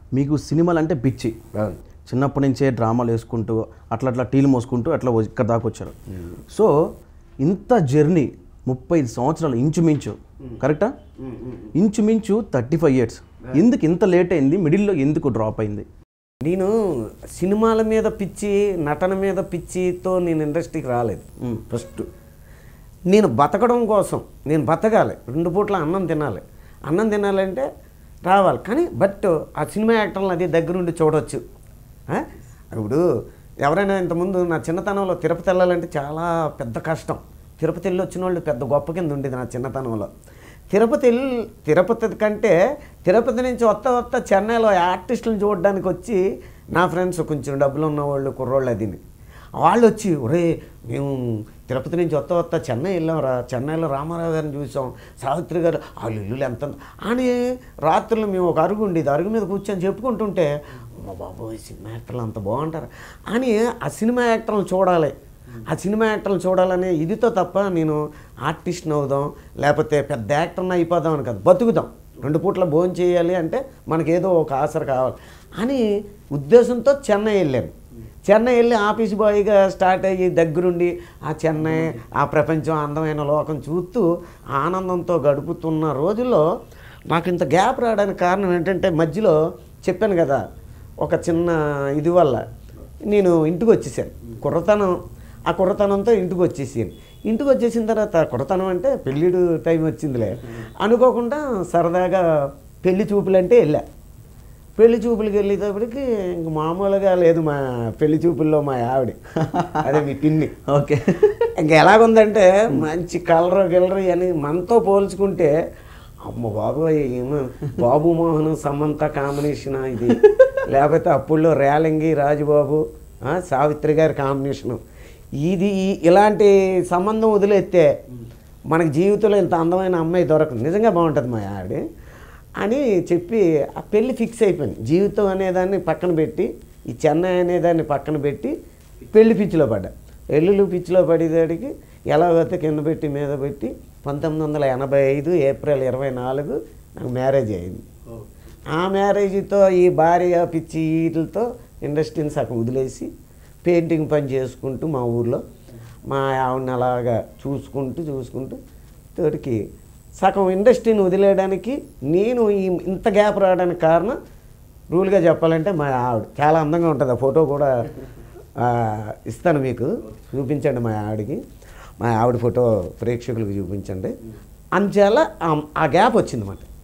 మీకు సినిమాలు అంటే పిచ్చి అవును చిన్నప్పటి నుంచే డ్రామాలు వేసుకుంటూ అట్లా అట్లా టీలు మోసుకుంటూ అట్లా వ- ఇక్కడ దాకా వచ్చారు సో ఇంత జర్నీ ముప్పై ఐదు సంవత్సరాలు ఇంచుమించు కరెక్టా ఇంచుమించు థర్టీ ఫైవ్ ఇయర్స్ ఎందుకు ఇంత లేట్ అయింది మిడిల్లో ఎందుకు డ్రాప్ అయింది నేను సినిమాల మీద పిచ్చి నటన మీద పిచ్చితో నేను ఇండస్ట్రీకి రాలేదు ఫస్ట్ నేను బతకడం కోసం నేను బతకాలి రెండు పూట్ల అన్నం తినాలి అన్నం తినాలంటే రావాలి కానీ బట్ ఆ సినిమా యాక్టర్లను అది దగ్గరుండి చూడవచ్చు ఆ? ఇప్పుడు ఎవరైనా ఇంతకుముందు నా చిన్నతనంలో తిరుపతి వెళ్ళాలంటే చాలా పెద్ద కష్టం తిరుపతి వెళ్ళి వచ్చిన వాళ్ళు పెద్ద గొప్ప కింద ఉండేది నా చిన్నతనంలో తిరుపతి వెళ్ళి తిరుపతి కంటే తిరుపతి నుంచి వస్తా వస్తా చెన్నైలో ఆర్టిస్టులను చూడడానికి వచ్చి నా ఫ్రెండ్స్ కొంచెం డబ్బులు ఉన్న వాళ్ళు కుర్రోళ్ళు అదిని వాళ్ళు వచ్చి ఒరే మేము తిరుపతి నుంచి వస్తా వస్తా చెన్నై వెళ్ళాంరా చెన్నైలో రామారావు గారిని చూసాం సావిత్రి గారు వాళ్ళ ఇల్లు ఎంత అని రాత్రులు మేము ఒక అరుగు ఉండేది అరుగు మీద కూర్చొని చెప్పుకుంటుంటే మా బాబోయ్ సినిమా యాక్టర్లు అంత బాగుంటారు అని ఆ సినిమా యాక్టర్లను చూడాలి ఆ సినిమా యాక్టర్లు చూడాలనే ఇదితో తప్ప నేను ఆర్టిస్ట్ని అవుదాం లేకపోతే పెద్ద యాక్టర్ని అయిపోదాం అని కాదు బతుకుదాం రెండు పూట్ల భోజనం చేయాలి అంటే మనకేదో ఒక ఆసర కావాలి అని ఉద్దేశంతో చెన్నై వెళ్ళాను చెన్నై వెళ్ళి ఆఫీస్ బాయ్గా స్టార్ట్ అయ్యి దగ్గరుండి ఆ చెన్నై ఆ ప్రపంచం అందమైన లోకం చూస్తూ ఆనందంతో గడుపుతున్న రోజుల్లో నాకు ఇంత గ్యాప్ రావడానికి కారణం ఏంటంటే మధ్యలో చెప్పాను కదా ఒక చిన్న ఇది వల్ల నేను ఇంటికి వచ్చేసాను కుర్రతనం ఆ కుర్రతనంతో ఇంటికి వచ్చేసాను ఇంటికి వచ్చేసిన తర్వాత కుర్రతనం అంటే పెళ్ళిడు టైం వచ్చిందిలే అనుకోకుండా సరదాగా పెళ్లి చూపులంటే వెళ్ళా పెళ్లి చూపులకి వెళ్ళేటప్పటికి ఇంక మామూలుగా లేదు మా పెళ్లి చూపుల్లో మా ఆవిడ అదే మీ పిన్ని ఓకే ఇంక ఎలాగుందంటే మంచి కలర్ గిలర్ అని మనతో పోల్చుకుంటే అమ్మ బాబు ఏమో బాబు మోహన్ సమంత కాంబినేషన్ ఇది లేకపోతే అప్పుల్లో రేలంగి రాజుబాబు ఆ, సావిత్రి గారి కాంబినేషను ఇది ఈ- ఇలాంటి సంబంధం వదిలేస్తే మనకి జీవితంలో ఇంత అందమైన అమ్మాయి దొరకదు నిజంగా బాగుంటుంది మా ఆవిడ అని చెప్పి ఆ పెళ్ళి ఫిక్స్ అయిపోయింది జీవితం అనేదాన్ని పక్కన పెట్టి ఈ చెన్నై అనేదాన్ని పక్కన పెట్టి పెళ్లి పిచ్చిలో పడ్డా పెళ్ళిళ్ళు పిచ్చిలో పడేదానికి ఎలాగైతే కింద పెట్టి మీద పెట్టి పంతొమ్మిది వందల ఎనభై ఐదు ఏప్రిల్ ఇరవై నాలుగు నాకు మ్యారేజ్ అయింది ఆ మ్యారేజ్తో ఈ భార్య పిచ్చి వీటితో ఇండస్ట్రీని సగం వదిలేసి పెయింటింగ్ పని చేసుకుంటూ మా ఊర్లో మా ఆవిడని అలాగా చూసుకుంటూ చూసుకుంటూ తోటికి సగం ఇండస్ట్రీని వదిలేయడానికి నేను ఈ ఇంత గ్యాప్ రావడానికి కారణం రూల్గా చెప్పాలంటే మా ఆవిడ చాలా అందంగా ఉంటుంది ఆ ఫోటో కూడా ఆ, ఇస్తాను మీకు చూపించండి మా ఆవిడకి మా ఆవిడ ఫోటో ప్రేక్షకులకు చూపించండి అందుచేత ఆ- ఆ గ్యాప్ వచ్చింది అన్నమాట